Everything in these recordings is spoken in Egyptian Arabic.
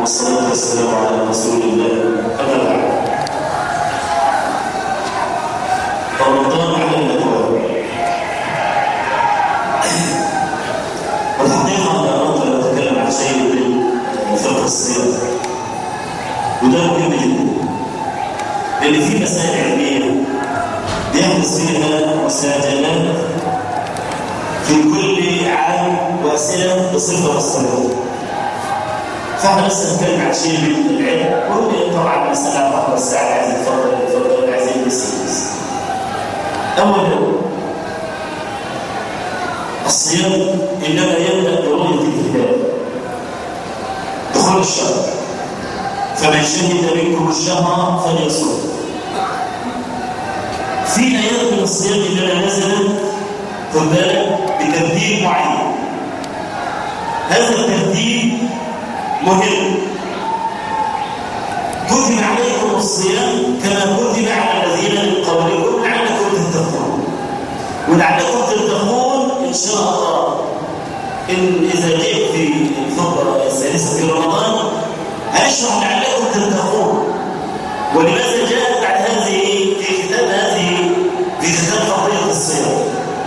والصلاة والسلام على رسول الله أما بعد رمضان على الأبواب والحقيقة أنا أردت أن أتكلم عن شيء من فقه الصيام وده مهم جدا لأن في مسائل علمية بيحدث فيها مساجلات في كل عام وأسئلة بصفة والصلاة فاحنا بس نتكلم عن شيء من العلم وهو طبعا مسألة رحمة الساعة عايز يتفضل يتفضل عايزين نسيس أولا الصيام إنما يبدأ برؤية الهلال دخول الشهر فمن شهد منكم الشهر فليصوم فينا يدخل الصيام إنما نزل خد بالك بترتيب معين هذا الترتيب مهم كتب عليكم الصيام كما كتب على الذين من قبلكم لعلكم تتقون ولعلكم تتقون ان شاء الله ان اذا جئت في الفقره السادسه في رمضان هشرح لعلكم تتقون ولماذا جاءت بعد هذه في كتاب هذه في كتاب فرضيه الصيام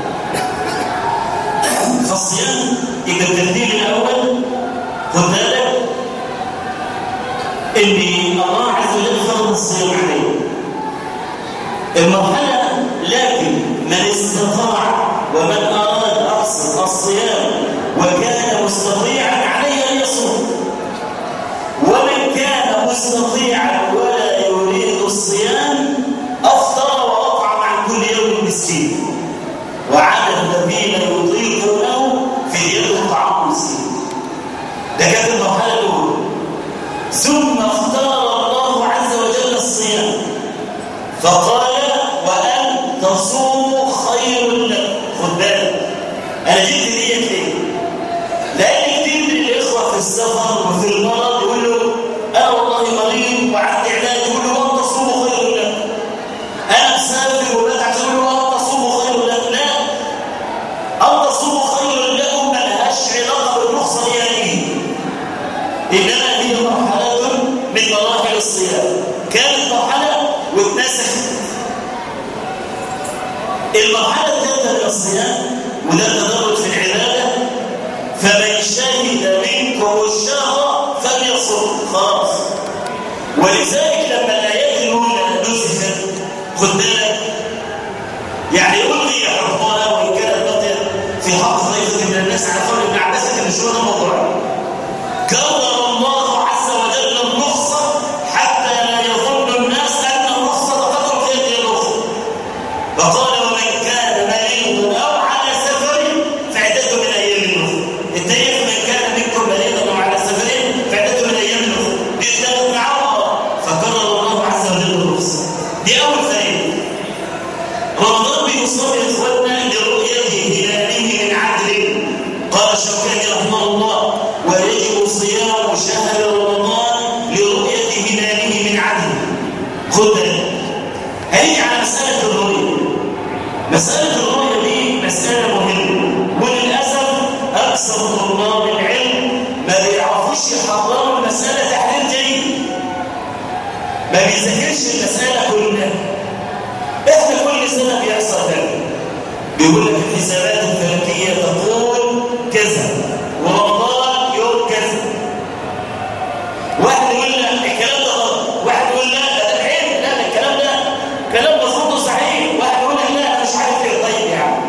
فالصيام اذا الترتيب الاول خد بالك ان الله عز وجل فرض الصيام عليه المرحله لكن من استطاع ومن اراد اقصد الصيام وكان مستطيعا عليه ان يصوم ومن كان مستطيعا ولا يريد الصيام افطر واطعم عن كل يوم مسكين وعلى الذين يطيقونه فدية طعام مسكين ده كانت المرحله الاولى ثم اختار الله عز وجل الصيام فقال وان تصوموا خير لكم خد بالك انا جبت ديت ليه لان كتير من الاخوه في السفر وفي المرض يقول له انا والله مريض وعندي علاج يقول له وان تصوموا خير لكم انا مسافر وبدعت يقول له وان تصوموا خير لكم لا ان تصوموا خير لكم ما لهاش علاقه بالرخصه دي يعني إنما هي مرحلة من مراحل الصيام كانت مرحلة واتنسخت المرحلة الثالثة من الصيام وده تدرج في العبادة فمن شهد منكم الشهر فليصم خلاص ولذلك لما الآيات الأولى نسخت خد بالك يعني ألغي حكمها وإن كانت في حق طائفة من الناس على قول ابن عباس كان مش هو ده موضوع كرر الله عز وجل الرخصة حتى لا يظن الناس أن الرخصة قدر في هذه الرخصة فقال ومن كان مريض أو على سفر فعدته من أيام الأخرى التاريخ من كان منكم مريضا أو على سفر فعدته من أيام الأخرى دي اشتغلت مع الله فكرر الله عز وجل الرخصة دي أول فائدة رمضان بيصاب إخواننا لرؤيته هلاله من عدل قال الشوكاني رحمه الله ويجب صيام شهر رمضان لرؤية هلاله من عدل خد بالك هنيجي على مسألة الرؤية مسألة الرؤية دي مسألة مهمة وللأسف أكثر طلاب العلم ما بيعرفوش يحضروا المسألة تحليل جيد ما بيذاكرش المسألة كلها احنا كل سنة بيحصل ده بيقول لك الحسابات الفلكية تقول كذا ورمضان يوم كذا واحد يقول لا الكلام ده غلط واحد يقول لا ده عيب لا الكلام ده كلام مظبوط وصحيح واحد يقول لا انا مش عارف ايه طيب يا عم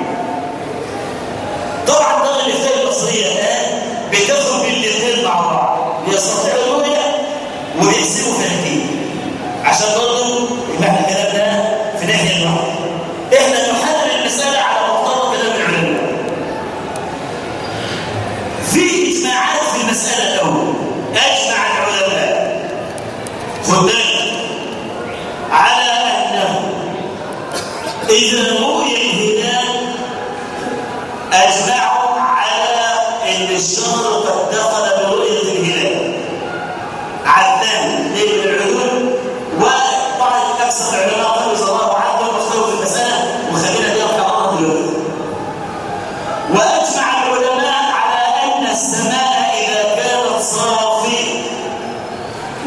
طبعا ده الافتاء المصريه الان بتاخد بالاثنين مع بعض بيستطيعوا الرؤيه ويقسموا فلكيه عشان برضه يبقى احنا الكلام ده في ناحيه الواحده احنا نحلل المساله على مقتضى كلام العلماء في اجماعات في المساله الاول اجمع العلماء خد بالك على انه اذا رؤي الهلال اجمعوا على ان الشهر قد دخل برؤيه الهلال عدنان ليل العيون وبعض اكثر العلماء قالوا رضي الله عنهم واختاروا في المساله وخلينا دي الحراره دلوقتي واجمع العلماء على ان السماء اذا كانت صافيه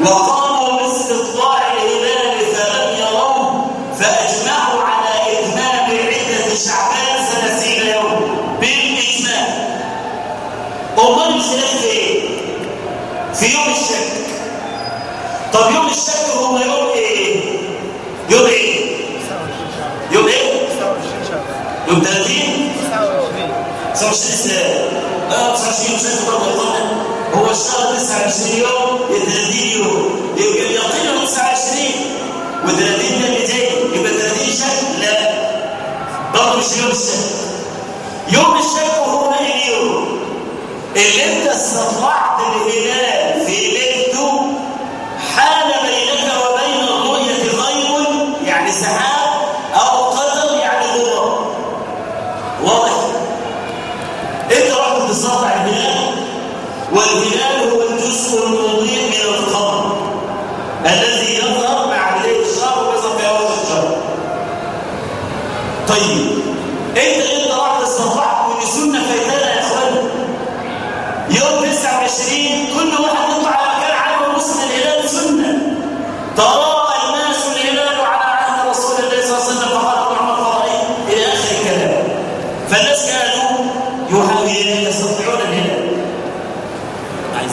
وقاموا باستطلاع الهلال فلم يروه فأجمعوا على إتمام عدة شعبان ثلاثين يوم بالإجماع أمال الخلاف في إيه؟ في يوم الشك طب يوم الشك هو يوم إيه؟ يوم إيه؟ يوم إيه؟ يوم 30 29 سنة اه 29 سنة برضه يطلع هو الشهر 29 يوم ل 30 يوم يبقى يقينا 29 و30 ده اللي جاي يبقى 30 شهر لا برضه مش يوم الشهر يوم الشك هو اليوم اللي انت استطلعت الهلال في ليلته حال بينك وبين الرؤية غيب يعني سحاب أو قدر يعني غبار واضح انت رحت تستطلع الهلال والهلال هو الجزء المضيء من القمر الذي يظهر مع بداية الشهر ويظهر في أول الشهر طيب انت انت رحت استطلعت ودي سنة فايتانا يا اخوانا يوم 29 كل واحد يطلع على مكان عالم ومسلم الهلال سنة تراءى الناس الهلال على عهد رسول الله صلى الله عليه وسلم فقال ابن عمر فرأيه إلى آخر الكلام فالناس كانوا يستطيعون الهلال عايز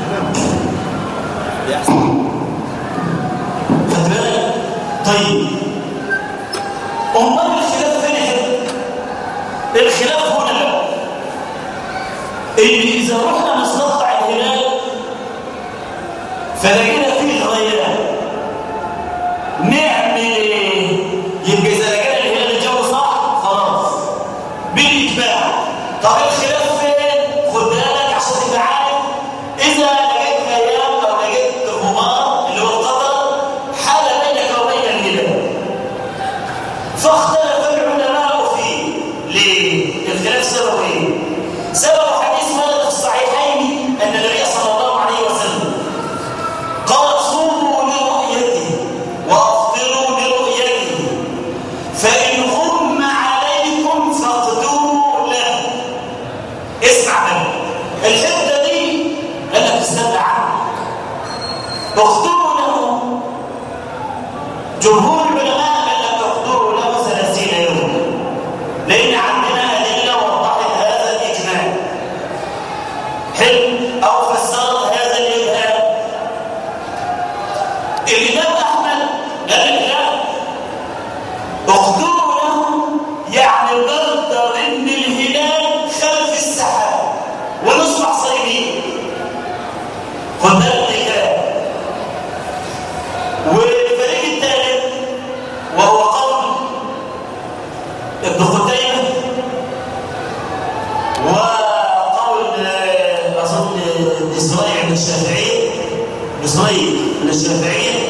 خد بالك طيب امال الخلاف فين هنا الخلاف هنا بقى ان اذا رحنا نستطلع الهلال فلقينا فيه غيران نعمل ايه يبقى اذا لقينا الهلال الجو صح خلاص بالاتباع طب الخلاف فين خد بالك عشان تبقى عارف اذا لقيت غياب او لقيت غبار اللي هو القدر حال بينك وبين الهلال فاختلف العلماء فيه ليه الخلاف سببه ايه سبب حديث ورد في الصحيحين ان النبي صلى الله عليه وسلم قال صوموا لرؤيته وافطروا لرؤيته فان غم عليكم فاقدروا له اسمع بقى الحته دي قال لك استنى عنها اقدروا له جمهور العلماء قال لك اقدروا له 30 يوما لان عندنا ادله وضحت هذا الاجماع حلو او فسرت هذا الابهام الامام احمد قال لك لا اقدروا له يعني نقدر ان الهلال خلف السحاب ونصبح صايمين خد بالك من الكلام والفريق الثالث وهو قول ابن قتيبة وقول آه، أظن إسرائيل من الشافعية إسرائيل من الشافعية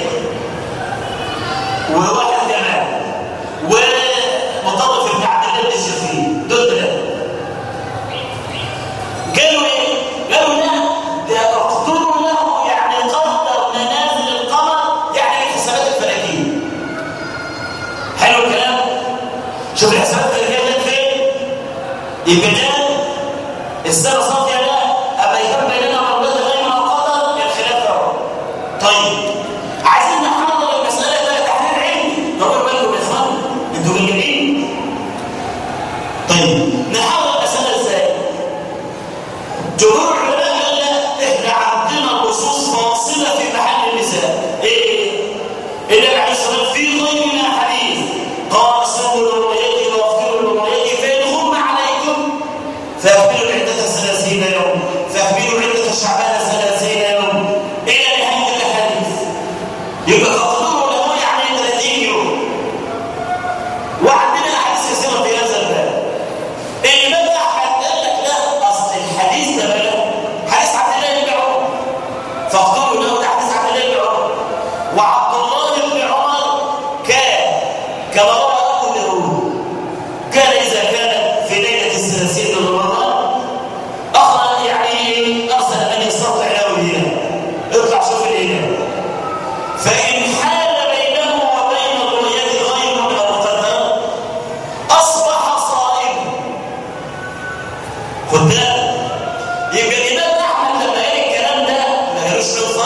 وواحد كمان ومطرف بن عبد الله الشافعي دول ثلاثة قالوا ايه؟ قالوا لا ده اقدروا له يعني قدر منازل القمر يعني الحسابات الفلكيه حلو الكلام؟ شوف الحسابات الفلكيه جت فين؟ يبقى ده السنه صافيه لا اما يكون بيننا مرات غير او قدر الخلاف اهو طيب عايزين نحرر المساله ده تحرير علمي طب بالكم يا اخوان انتوا جايين طيب نحرر المساله ازاي؟ جمهور العلماء قال لا احنا عندنا نصوص فاصله في محل النساء ايه النبي عليه الصلاه والسلام في غيرنا حديث قال صوموا لرؤيتي وافطروا لرؤيتي فان غم عليكم فاكملوا العده ثلاثين يوم فاكملوا عده شعبان ثلاثين يوم الى نهايه الاحاديث يبقى فاقدروا له يعني 30 يوم وعندنا احاديث كثيره في هذا الباب الإمام أحمد قال لك لا أصل الحديث ده بقى حديث عبد الله بن عمر فاختاروا له ده حديث عبد الله بن عمر وعبد الله بن عمر كان كما روى أبو داوود كان إذا كان في ليلة الثلاثين من رمضان أخرج يعني أرسل من يستطيع له إياه اطلع شوف الإيمان فإن حال بينه وبين الرؤية غير أو قدر أصبح صائما خد بالك يبقى الامام احمد لما قال الكلام ده ما قالوش له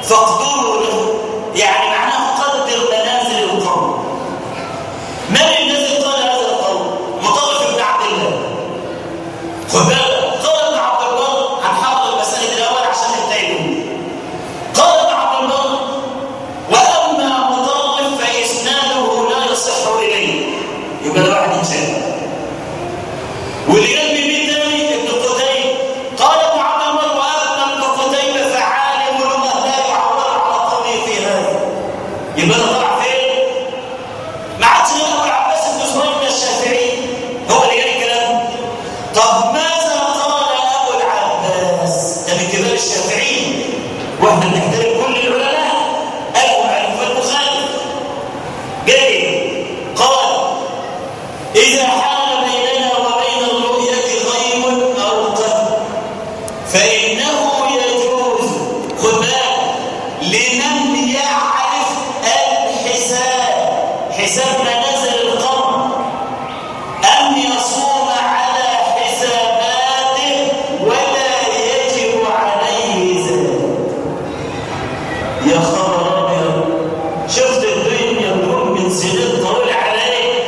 فاقدروا له يعني معناه قدر منازل القوم من الذي قال هذا القول مطرف بن عبد الله خد بالك قال ابن عبد البر هنحاول المسائل الاول عشان ننتهي قال ابن عبد البر واما مطرف فاسناده لا يصح اليه يبقى ده واحد يتشابه واللي جنبي مين تاني ابن قتيبة قال ابن عبد البر واما ابن قتيبة فعالم لغة لا يعول على قوله في هذا يبقى ده طلع فين؟ ما عادش غير ابو العباس بن سهيل من الشافعي هو اللي قال الكلام طب ماذا قال ابو العباس؟ ده من كبار الشافعيين واحنا بنحترم كل العلماء ابو علي البخاري جاي قال اذا حال بيننا وبين الرؤيه غيب او قدر فانه يجوز خد بالك لمن يعرف الحساب حساب منازل القمر أن يصوم على حساباته ولا يجب عليه ذلك يا خبر أبيض شفت الدنيا تقوم من سنين طويل عليه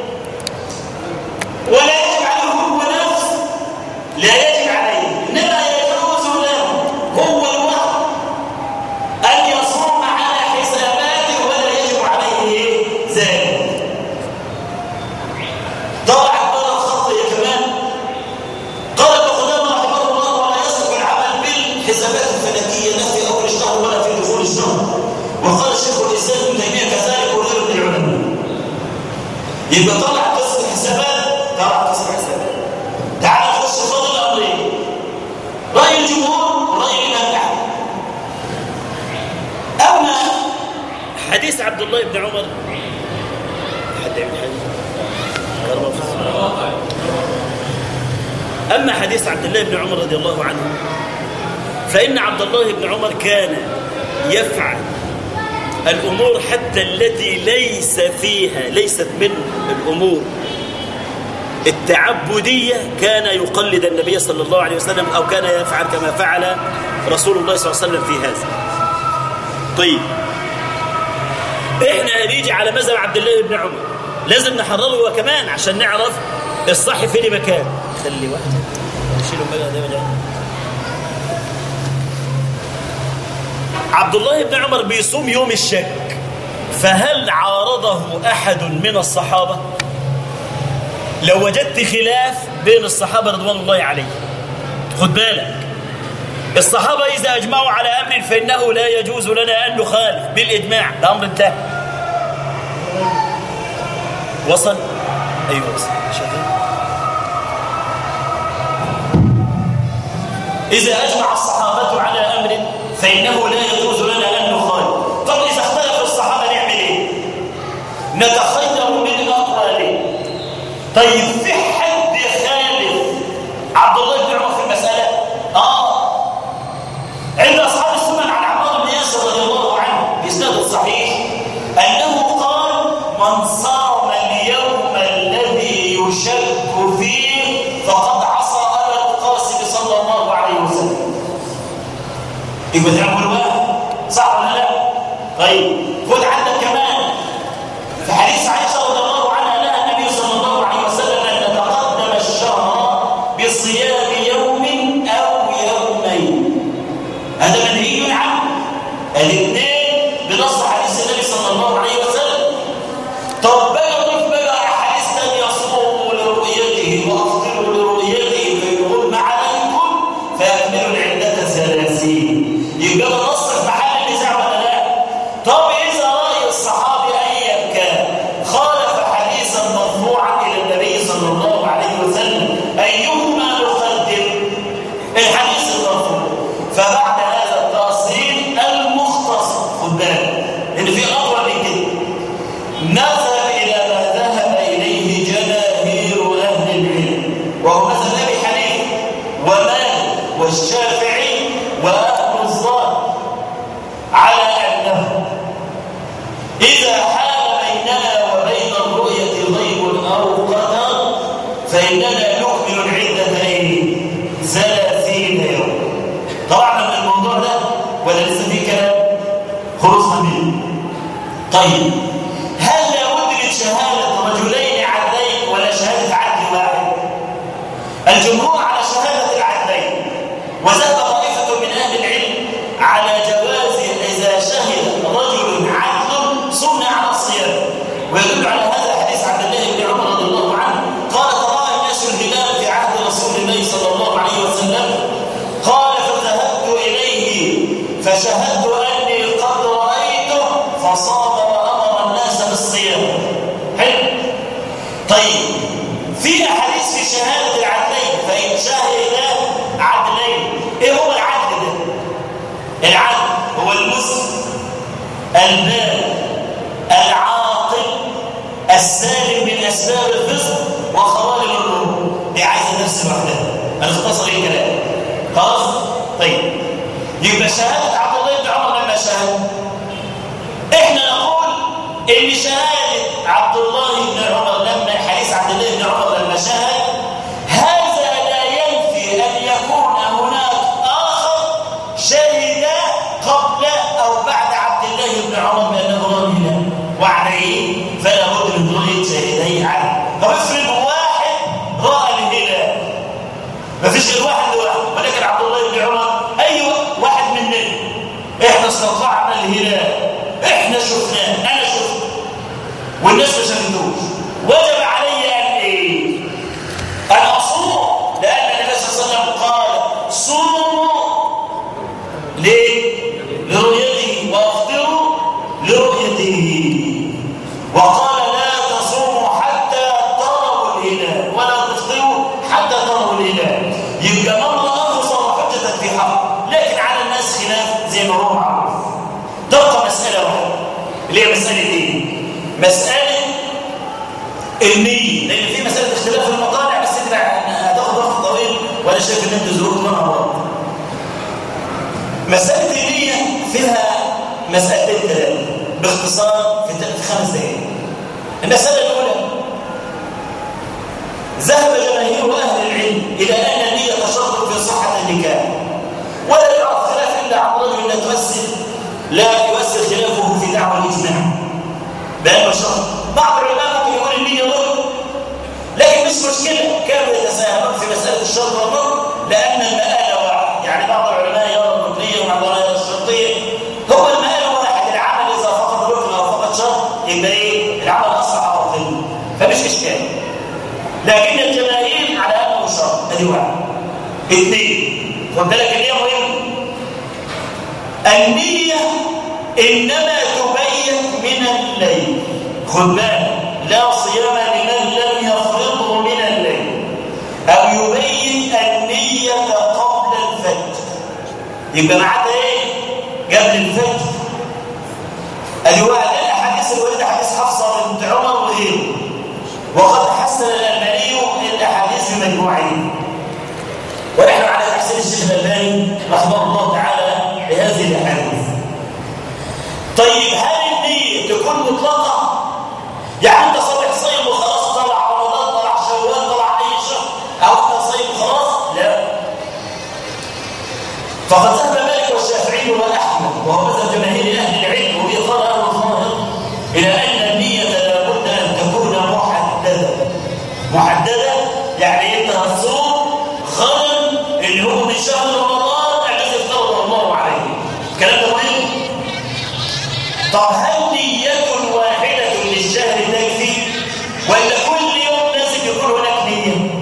ولا يجب عليه هو نفسه لا يجب عليه إنما يجوز له هو الوقت أن يصوم على حساباته ولا يجب عليه ذلك طلعت بره الخطية كمان قال ابن قدامة رحمه الله ولا يصف العمل بالحسابات الفلكية لا في أول الشهر ولا في دخول الشهر وقال الشيخ الإسلام ابن تيمية كذلك وغيره من العلماء يبقى طلع قسم الحسابات طلع قسم الحسابات تعال نخش فاضل الأمرين رأي الجمهور ورأي الإمام أحمد أما حديث عبد الله بن عمر حد يعمل حديث كرم في الصلاة. أما حديث عبد الله بن عمر رضي الله عنه فإن عبد الله بن عمر كان يفعل الأمور حتى التي ليس فيها ليست من الأمور التعبدية كان يقلد النبي صلى الله عليه وسلم أو كان يفعل كما فعل رسول الله صلى الله عليه وسلم في هذا طيب احنا هنيجي على مذهب عبد الله بن عمر لازم نحرره هو كمان عشان نعرف الصح فين مكان خلي واحد نشيله بقى ده ولا عبد الله بن عمر بيصوم يوم الشك فهل عارضه احد من الصحابه لو وجدت خلاف بين الصحابه رضوان الله عليهم خد بالك الصحابة إذا أجمعوا على أمر فإنه لا يجوز لنا أن نخالف بالإجماع ده أمر انتهى وصل أيوة وصل شغال إذا أجمع الصحابة على أمر فإنه لا يجوز لنا أن نخالف طب إذا اختلف الصحابة نعمل إيه؟ نتخير من الأقوال طيب في حد خالف عبد الله بن عمر في المسألة؟ آه عند أصحاب السنن عن عمار بن ياسر رضي الله عنه بإسناد الصحيح أنه قال من صام اليوم الذي يشك فيه فقد عصى أبا القاسم صلى الله عليه وسلم يبقى تعمل بقى صح ولا لا؟ طيب خد عندك كمان في حديث عائشة رضي الله عنها لها النبي صلى الله عليه وسلم أن نتقدم الشهر بصيام يوم أو يومين هذا منهي عنه الاثنين بنص حديث النبي صلى الله عليه وسلم طب بقى ضيف بقى احاديث ثانيه صوموا لرؤيته وافطروا لرؤيته فان غم عليكم فاكملوا العده ثلاثين يبقى ده نص في محل النزاع ولا لا؟ طب اذا راي الصحابي ايا كان خالف حديثا مرفوعا الى النبي صلى الله عليه وسلم ايهما نقدم؟ الحديث المرفوع فبعد هذا التأصيل المختصر خد بالك ان في اطول من كده نذهب الى ما ذهب اليه جماهير اهل العلم وهو مذهب ابي حنيفه ومالك والشافعي واهل الظاهر على انه اذا حال بيننا وبين الرؤيه غيب او قدر فاننا نكمل العده ايه ثلاثين يوم طبعا من الموضوع ده ولا لسه في كلام طيب هل لابد من شهادة رجلين عدلين ولا شهادة عدل واحد؟ الجمهور على شهادة العدلين وذهب طائفة من أهل العلم على جواز إذا شهد رجل عدل سنة على الصيام ويدل على هذا حديث عبد الله بن عمر رضي الله عنه قال ترى الناس الهلال في عهد رسول الله صلى الله عليه وسلم قال فذهبت إليه فشهدت أني قد رأيته فصام وأمر الناس بالصيام حلو طيب في أحاديث في شهادة العدلين فإن شهد عدلين إيه هو العدل ده؟ العدل هو المسلم البالغ العاقل السالم من أسباب الفسق وخوارم الأمور دي عايزة نفس لوحدها هنختصر ايه الكلام خلاص طيب يبقى شهادة عبد الله بن عمر لما شهد احنا نقول ان شهادة عبد الله بن عمر لما حديث عبد الله بن عمر لما شهد هذا لا ينفي ان يكون هناك اخر شهد قبل او بعد عبد الله بن عمر بانه رأى الهلال وعليه فلا بد من رؤيه شاهدي عنه طب افرض واحد راى الهلال مفيش غير واحد لواحد ولكن عبد الله بن عمر اي واحد مننا احنا استطعنا الهلال احنا شفناه انا شفته والناس ما شافتوش وجب علي ان ايه ان اصوم لان النبي صلى الله عليه وسلم قال صوموا ليه لرؤيته وافطروا لرؤيته وقال لا تصوموا حتى تروا الهلال ولا تفطروا حتى تروا الهلال يبقى من رآه صار حجة في حق لكن على الناس خلاف زي ما هو معروف تبقى مسألة واحدة اللي هي مسألة ايه؟ مسألة النية لأن في مسألة اختلاف في المطالع بس انت هتاخد وقت طويل وأنا شايف إن أنت زرقت منها بعض مسألة النية فيها مسألتين ثلاثة باختصار في في خمس دقائق المسألة الأولى ذهب جماهير أهل العلم إلى أن النية شرط في صحة النكاح ولا يعرف خلاف إلا عن رجل لا تؤثر لا يؤثر خلافه في دعوى الإجماع بأنه شرط بعض العلماء ممكن يقول النية ضرر لكن مش مشكلة كانوا يتساهلون في مسألة الشرط والضرر لأن المآل واحد يعني بعض العلماء يرى الركنية وبعض العلماء يرى الشرطية هو المآل واحد العمل إذا فقد ركن أو فقد شرط يبقى إيه العمل أصبح باطل فمش إشكال لكن الجماهير على أنه شرط ادي واحد اثنين خد بالك النية مهمة النية إنما تبين من الليل خد بالك لا صيام لمن لم يفرضه من الليل أو يبين النية قبل الفجر يبقى معناتها إيه؟ قبل الفجر أدي واحد الأحاديث الواردة حديث حفصة بنت عمر وغيره وقد حسن الألباني الأحاديث بمجموعين ونحن على تحسين الشيخ الألباني رحمه الله تعالى بهذه الأحاديث طيب هل النية تكون مطلقة؟ يعني أنت صبح صيم وخلاص طلع رمضان طلع شوال طلع أي شهر أو أنت صيم وخلاص؟ لا فقد ذهب مالك والشافعي وأحمد وهو مذهب جماهير أهل العلم وبه قال أهل الظاهر إلى أن النية لابد أن تكون محددة محددة يعني أنت هتصوم غدا اللي هو من شهر رمضان الذي افترضه الله عليه الكلام ده مهم طب هل نية واحدة للشهر تكفي ولا كل يوم لازم يكون هناك نية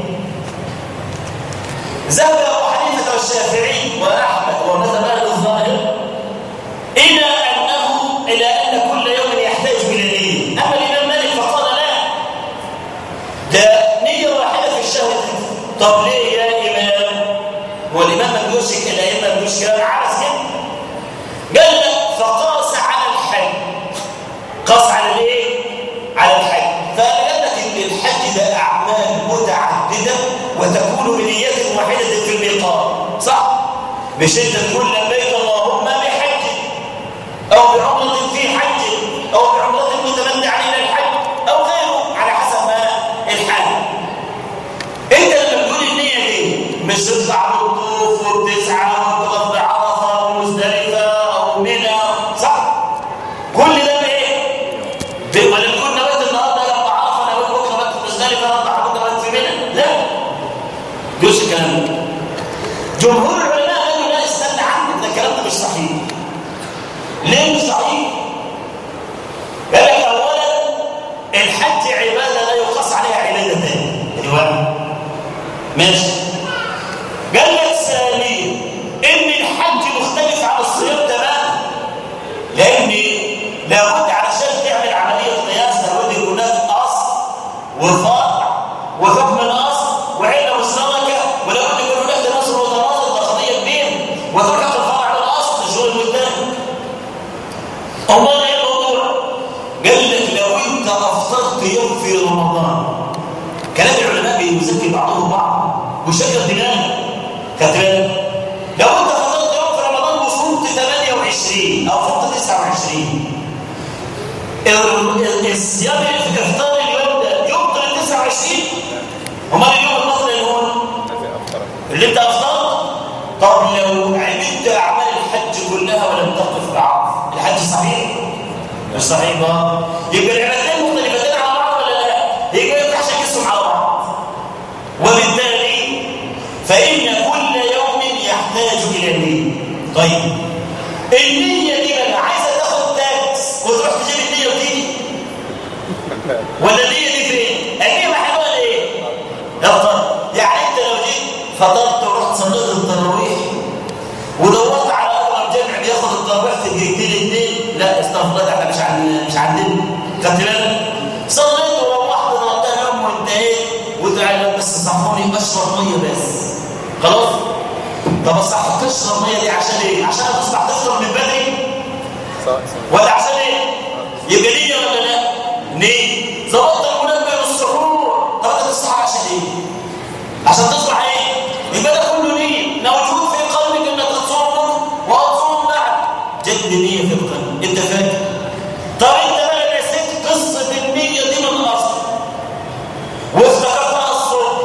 ذهب أبو حنيفة والشافعي وأحمد ومذهب أهل الظاهر إلى أنه إلى أن كل يوم يحتاج إلى نية أما الإمام مالك فقال لا ده نية واحدة في الشهر طب ليه يا إمام هو الإمام ما بيقولش الأئمة ما بيقولش كلام عبث كده قال لك فقاس على الحج قاس على الايه على الحج فقال لك ان الحج ده اعمال متعدده وتكون بنيه واحده في الميقات صح مش انت تقول لبيك اللهم بحج او بعمره في حج او بعمره متمتع الى الحج او غيره على حسب ما الحال انت لما بتقول النيه دي مش تطلع بالطوف وبتسعى وتقف بعرفه ومزدلفه او منى صح كل ده بايه ليه مش صحيح قال لك اولا الحج عباده لا يقاس عليها عباده ثانيه ايوه ماشي قال لك ثانيا ان الحج مختلف عن الصيام تماما لان لابد علشان تعمل عمليه قياس لابد يكون هناك اصل وفرع وحكم الاصل وعله مشتركه ولابد يكون هناك تناسل وتناقض ده قضيه كبيره وتركه الفرع والاصل الشغل المتهم امال ايه الموضوع قال لك لو انت افطرت يوم في رمضان كلام العلماء بيزكي بعضهم بعض وشكر دماغك خدت بالك لو انت فطرت يوم في رمضان وصمت 28 او صمت 29 ال- الصيام الافطار اليوم ده يبطل ال 29 امال اليوم الفطر اللي هو اللي انت افطرت طب لو عملت اعمال الحج كلها ولم تقف بعرف الحج صحيح مش صحيح بقى يبقى العبادتين مختلفتين على بعض ولا لا يبقى ما ينفعش اقيسهم على بعض وبالتالي فان كل يوم يحتاج الى نيه طيب النيه دي بقى عايزه تاخد تاكس وتروح تجيب النيه وتيجي ولا النيه دي فين النيه محلوها ليه يفطر يعني انت لو جيت فطرت ورحت صليت التراويح ودورت على اقرب جامع بياخد التراويح في دقيقتين اثنين لا استغفر الله احنا مش عن مش عندنا خدت بالك صليت وروحت ضربتها يوم وانتهيت وتعالى بس صحوني اشرب ميه بس خلاص طب صح تشرب ميه دي عشان ايه عشان تصبح تفطر من بدري ولا عشان ايه يبقى نيه ولا لا نيه ظبطت المنبه والسحور طب انت تصحى عشان ايه عشان تصبح ايه يبقى ده كله نيه موجود في قلبك انك تصوم وتصوم بعد جد نيه في القلب انت فاكر طب انت بقى نسيت قصه النيه دي من الاصل وافتكرتها الصبح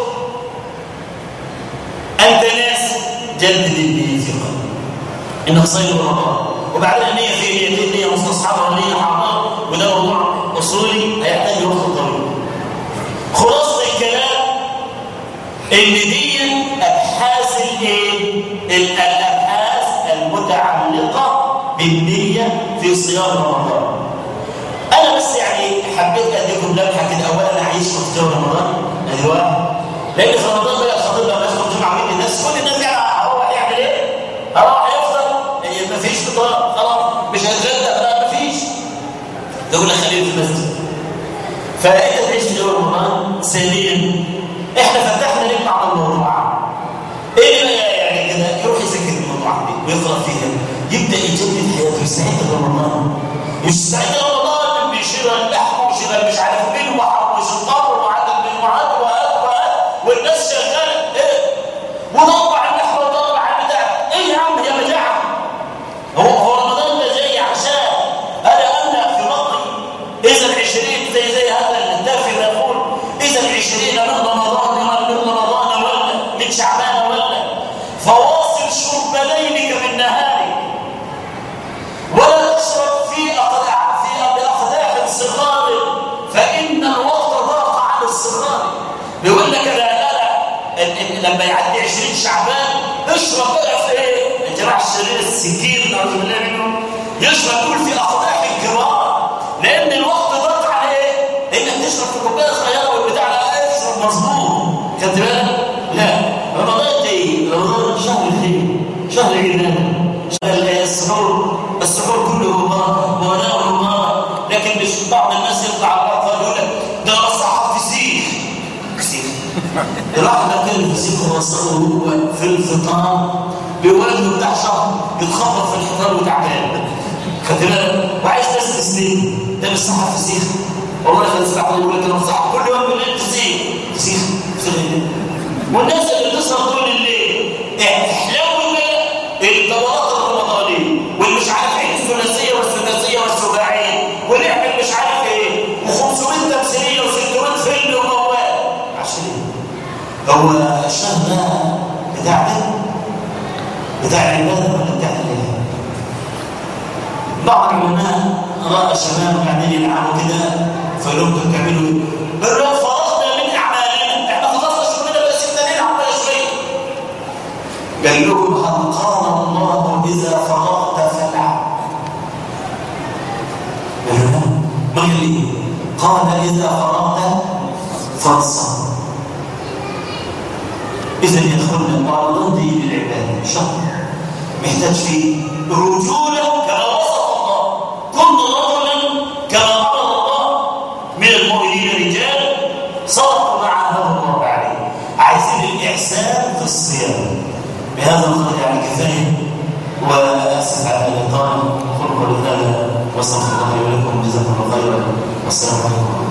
انت ناس جدد النيه في قلبك انك صايم رمضان وبعدين النيه في نيتين نيه مستصحبه ونيه حاضره وده موضوع اصولي هيحتاج وقت طويل خلاصه الكلام ان دي ابحاث الايه الابحاث المتعلقه بالنيه في صيام رمضان انا بس يعني حبيت اديكم لمحه كده اولا انا عايش في صيام رمضان ادي واحد لان في رمضان بقى الخطيب لما يدخل جمعه من الناس كل الناس يعني هروح يعمل ايه؟ هروح يفطر إيه مفيش فطار خلاص مش هيتغدى لا مفيش تقول لك خليه في المسجد فانت تعيش في جو رمضان ثانيا احنا فتحنا ليه بعض الموضوعات ايه بقى يعني كده يروح يذاكر الموضوعات دي ويقرا فيها يبدا يجدد حياته يستعد لرمضان يستعد لرمضان بيشيل اللحم ويشيل مش عارف مين وحوش الطبر وعدد المجموعات وهات وهات والناس شغاله ايه وضرب على اللحم وضرب على البتاع ايه يا عم يا مجاعه هو هو رمضان ده جاي عشان انا املا في بطني اذا العشرين زي زي هذا الدافي يقول اذا العشرين من رمضان من رمضان ولا من شعبان ولا فواصل شرب ليلك بالنهار ولا تشرب في أقداح في بأقداح صغار فإن الوقت ضاق عن الصغار بيقول لك أنا أنا لما يعدي 20 شعبان اشرب بقى في إيه؟ الجراح الشرير السكين نعوذ بالله منه يشرب كل في أقداح الكبار لأن الوقت ضاق على إيه؟ إنك تشرب في كوباية صغيرة والبتاع لا اشرب مظبوط خدت بالك؟ لا رمضان دي رمضان شهر الخير شهر العبادة شهر السحور السحور كله مبارك وناء مبارك لكن مش بعض الناس يطلع على الارض يقول لك ده صحة فسيخ فسيخ الواحد ده كان الفسيخ هو هو في الفطار بولده بتاع شهر يتخبط في الحيطان وتعبان خدت بالك وعايش بس سنين ده مش صحة فسيخ والله كان سمعت يقول لك انا صح كل يوم بالليل فسيخ فسيخ فسيخ والناس اللي بتسهر طول الليل احلو الدورات الرمضانيه واللي مش عارف ايه الثلاثيه والسداسيه والسباعيه ونعمل مش عارف ايه و500 تمثيليه و600 فيلم وموال عشان ايه؟ هو الشهر ده بتاع ده؟ بتاع العباده ولا بتاع الاله؟ بعض العلماء راى شباب قاعدين يلعبوا كده فقالوا لهم بتعملوا ايه؟ قالوا لهم فرغنا من اعمالنا احنا خلصنا شغلنا بس سيبنا نلعب بقى شويه قال لهم هل قال الله إذا فرغت فالعب قال إذا فرغت فانصر إذا يدخلنا المعرضون دي للعبادة شهر محتاج فيه رجولة كما وصف الله كنت رجلا كما أمر الله من المؤمنين رجال صدقوا مع عهد الله عليه عايزين الإحسان في الصيام بهذا القدر يعني كفاية وأسف على الإطالة وقل قولي هذا واستغفر الله لي ولكم جزاكم الله خيرا والسلام عليكم